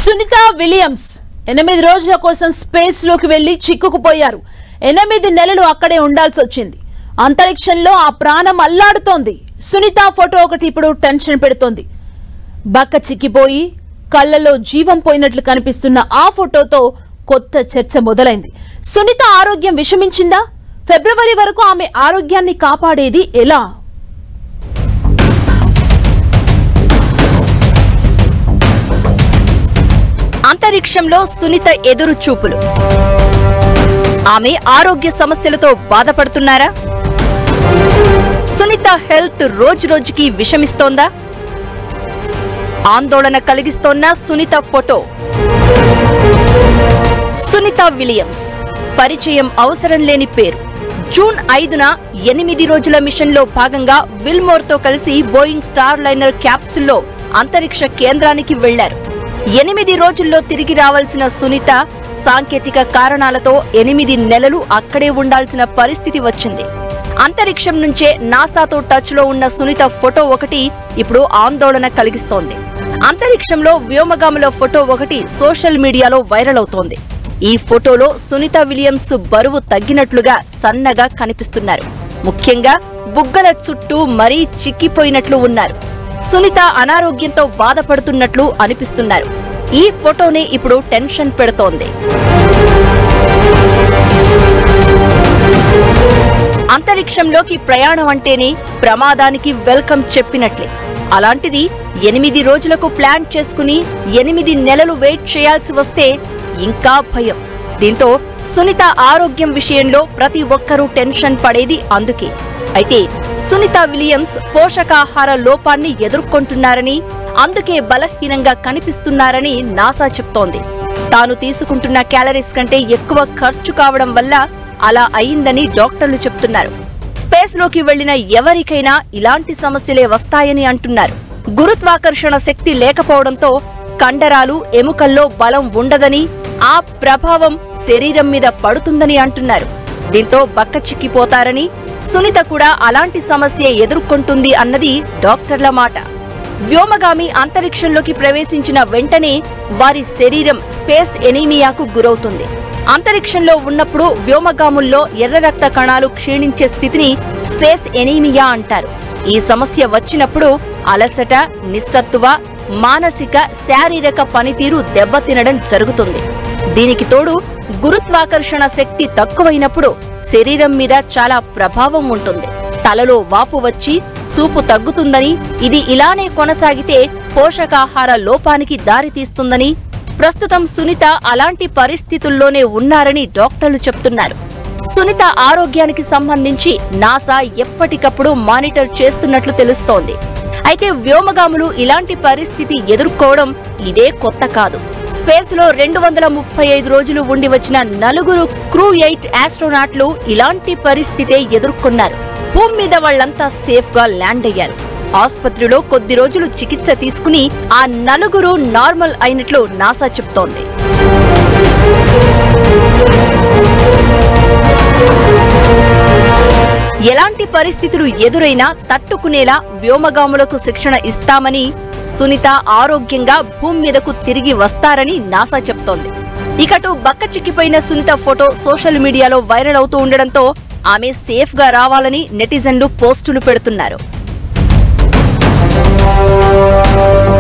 Sunitha Williams ఎనిమిది రోజుల కోసం స్పేస్ లోకి వెళ్లి చిక్కుకుపోయారు ఎనిమిది నెలలు అక్కడే ఉండాల్సి వచ్చింది అంతరిక్షంలో ఆ ప్రాణం అల్లాడుతోంది సునీత ఫోటో ఒకటి ఇప్పుడు టెన్షన్ పెడుతోంది బక్క చిక్కిపోయి కళ్ళలో జీవం పోయినట్లు కనిపిస్తున్న ఆ ఫోటోతో కొత్త చర్చ మొదలైంది సునీత ఆరోగ్యం విషమించిందా ఫిబ్రవరి వరకు ఆమె ఆరోగ్యాన్ని కాపాడేది ఎలా అంతరిక్షంలో సునీత ఎదురు చూపులు ఆమె ఆరోగ్య సమస్యలతో బాధపడుతున్నారా సునీత హెల్త్ రోజు రోజుకి విషమిస్తోందా ఆందోళన కలిగిస్తోన్న సునీత ఫోటో సునీత విలియమ్స్ పరిచయం అవసరం లేని పేరు జూన్ ఐదున ఎనిమిది రోజుల మిషన్లో భాగంగా విల్మోర్తో కలిసి బోయింగ్ స్టార్ లైనర్ క్యాప్సుల్లో అంతరిక్ష కేంద్రానికి వెళ్లారు ఎనిమిది రోజుల్లో తిరిగి రావాల్సిన సునీత సాంకేతిక కారణాలతో ఎనిమిది నెలలు అక్కడే ఉండాల్సిన పరిస్థితి వచ్చింది అంతరిక్షం నుంచే నాసాతో టచ్ లో ఉన్న సునీత ఫోటో ఒకటి ఇప్పుడు ఆందోళన కలిగిస్తోంది అంతరిక్షంలో వ్యోమగాముల ఫోటో ఒకటి సోషల్ మీడియాలో వైరల్ అవుతోంది ఈ ఫోటోలో సునీత విలియమ్స్ బరువు తగ్గినట్లుగా సన్నగా కనిపిస్తున్నారు ముఖ్యంగా బుగ్గల చుట్టూ మరీ చిక్కిపోయినట్లు ఉన్నారు సునీత అనారోగ్యంతో బాధపడుతున్నట్లు అనిపిస్తున్నారు ఈ ఫోటోనే ఇప్పుడు టెన్షన్ పెడుతోంది అంతరిక్షంలోకి ప్రయాణం అంటేనే ప్రమాదానికి వెల్కమ్ చెప్పినట్లే అలాంటిది ఎనిమిది రోజులకు ప్లాన్ చేసుకుని ఎనిమిది నెలలు వెయిట్ చేయాల్సి వస్తే ఇంకా భయం దీంతో సునీత ఆరోగ్యం విషయంలో ప్రతి ఒక్కరూ టెన్షన్ పడేది అందుకే అయితే సునీత విలియమ్స్ పోషకాహార లోపాన్ని ఎదుర్కొంటున్నారని అందుకే బలహీనంగా కనిపిస్తున్నారని నాసా చెప్తోంది తాను తీసుకుంటున్న క్యాలరీస్ కంటే ఎక్కువ ఖర్చు కావడం వల్ల అలా అయిందని డాక్టర్లు చెప్తున్నారు స్పేస్ లోకి వెళ్లిన ఎవరికైనా ఇలాంటి సమస్యలే వస్తాయని అంటున్నారు గురుత్వాకర్షణ శక్తి లేకపోవడంతో కండరాలు ఎముకల్లో బలం ఉండదని ఆ ప్రభావం శరీరం మీద పడుతుందని అంటున్నారు దీంతో బక్క చిక్కిపోతారని సునీత కూడా అలాంటి సమస్య ఎదుర్కొంటుంది అన్నది డాక్టర్ల మాట వ్యోమగామి అంతరిక్షంలోకి ప్రవేశించిన వెంటనే వారి శరీరం స్పేస్ ఎనీమియాకు గురవుతుంది అంతరిక్షంలో ఉన్నప్పుడు వ్యోమగాముల్లో ఎర్ర రక్త కణాలు క్షీణించే స్థితిని స్పేస్ ఎనీమియా అంటారు ఈ సమస్య వచ్చినప్పుడు అలసట నిస్సత్తువ మానసిక శారీరక పనితీరు దెబ్బతినడం జరుగుతుంది దీనికి తోడు గురుత్వాకర్షణ శక్తి తక్కువైనప్పుడు శరీరం మీద చాలా ప్రభావం ఉంటుంది తలలో వాపు వచ్చి చూపు తగ్గుతుందని ఇది ఇలానే కొనసాగితే పోషకాహార లోపానికి దారితీస్తుందని ప్రస్తుతం సునీత అలాంటి పరిస్థితుల్లోనే ఉన్నారని డాక్టర్లు చెప్తున్నారు సునీత ఆరోగ్యానికి సంబంధించి నాసా ఎప్పటికప్పుడు మానిటర్ చేస్తున్నట్లు తెలుస్తోంది అయితే వ్యోమగాములు ఇలాంటి పరిస్థితి ఎదుర్కోవడం ఇదే కొత్త కాదు స్పేస్ లో రెండు వందల ముప్పై ఐదు రోజులు ఉండి వచ్చిన నలుగురు క్రూ ఎయిట్ ఆస్ట్రోనాట్లు ఇలాంటి పరిస్థితే ఎదుర్కొన్నారు భూమి మీద వాళ్ళంతా సేఫ్ గా ల్యాండ్ అయ్యారు ఆసుపత్రిలో కొద్ది రోజులు చికిత్స తీసుకుని ఆ నలుగురు నార్మల్ అయినట్లు నాసా చెప్తోంది ఎలాంటి పరిస్థితులు ఎదురైనా తట్టుకునేలా వ్యోమగాములకు శిక్షణ ఇస్తామని సునీత ఆరోగ్యంగా భూమి మీదకు తిరిగి వస్తారని నాసా చెప్తోంది ఇకటు బక్క చిక్కిపోయిన సునీత ఫోటో సోషల్ మీడియాలో వైరల్ అవుతూ ఉండడంతో ఆమె సేఫ్ గా రావాలని నెటిజన్లు పోస్టులు పెడుతున్నారు